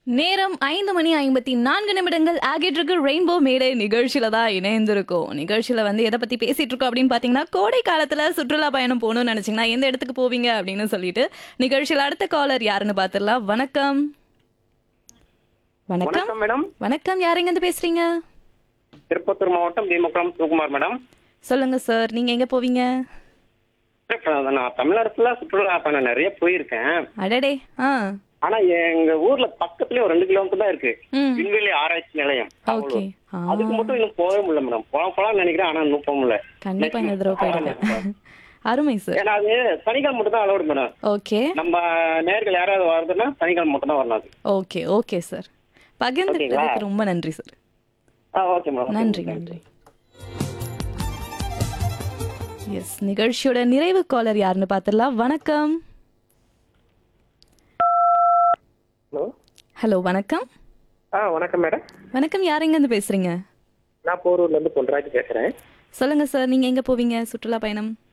நேரம் ஐந்து மணி ஐம்பத்தி நான்கு நிமிடங்கள் ஆகிட்டு இருக்கு ரெயின்போ மேடை நிகழ்ச்சியில தான் இணைந்திருக்கோம் நிகழ்ச்சியில வந்து எதை பத்தி பேசிட்டு இருக்கோம் அப்படின்னு பாத்தீங்கன்னா கோடை காலத்துல சுற்றுலா பயணம் போகணும்னு நினைச்சீங்கன்னா எந்த இடத்துக்கு போவீங்க அப்படின்னு சொல்லிட்டு நிகழ்ச்சியில அடுத்த காலர் யாருன்னு பாத்துடலாம் வணக்கம் வணக்கம் வணக்கம் மேடம் வணக்கம் யாருங்க இருந்து பேசுறீங்க திருப்பத்தூர் மாவட்டம் பீமக்குளம் சிவகுமார் மேடம் சொல்லுங்க சார் நீங்க எங்க போவீங்க இப்ப நான் தமிழ்நாட்டுல சுற்றுலா பயணம் நிறைய போயிருக்கேன் அடடே ஆ ஆனா எங்க ஊர்ல பக்கத்துலயே ஒரு ரெண்டு கிலோமீட்டர் தான் இருக்கு ம் விண்வெளி ஆராய்ச்சி நிலையம் ஓகே ஆ அதுக்கு மட்டும் இன்னும் போகவே முடியல மேடம் போலாம் போலாம்னு நினைக்கிறேன் ஆனா இன்னும் போக முடியல கண்டிப்பா இந்த தடவை போயிடுங்க அருமை சார் ஏன்னா அது சனிக்கிழமை மட்டும் தான் அலோடு மேடம் ஓகே நம்ம நேர்கள் யாராவது வருதுன்னா சனிக்கிழமை மட்டும் தான் வரணும் அது ஓகே ஓகே சார் பகிர்ந்துட்டதுக்கு ரொம்ப நன்றி சார் ஆ ஓகே மேடம் நன்றி நன்றி எஸ் நிகழ்ச்சியோட நிறைவு காலர் யாருன்னு பார்த்துடலாம் வணக்கம் ஹலோ ஹலோ வணக்கம் ஆ வணக்கம் மேடம் வணக்கம் யாருங்க இருந்து பேசுறீங்க நான் போரூர்ல இருந்து பொன்ராஜ் பேசுறேன் சொல்லுங்க சார் நீங்க எங்க போவீங்க சுற்றுலா பயணம்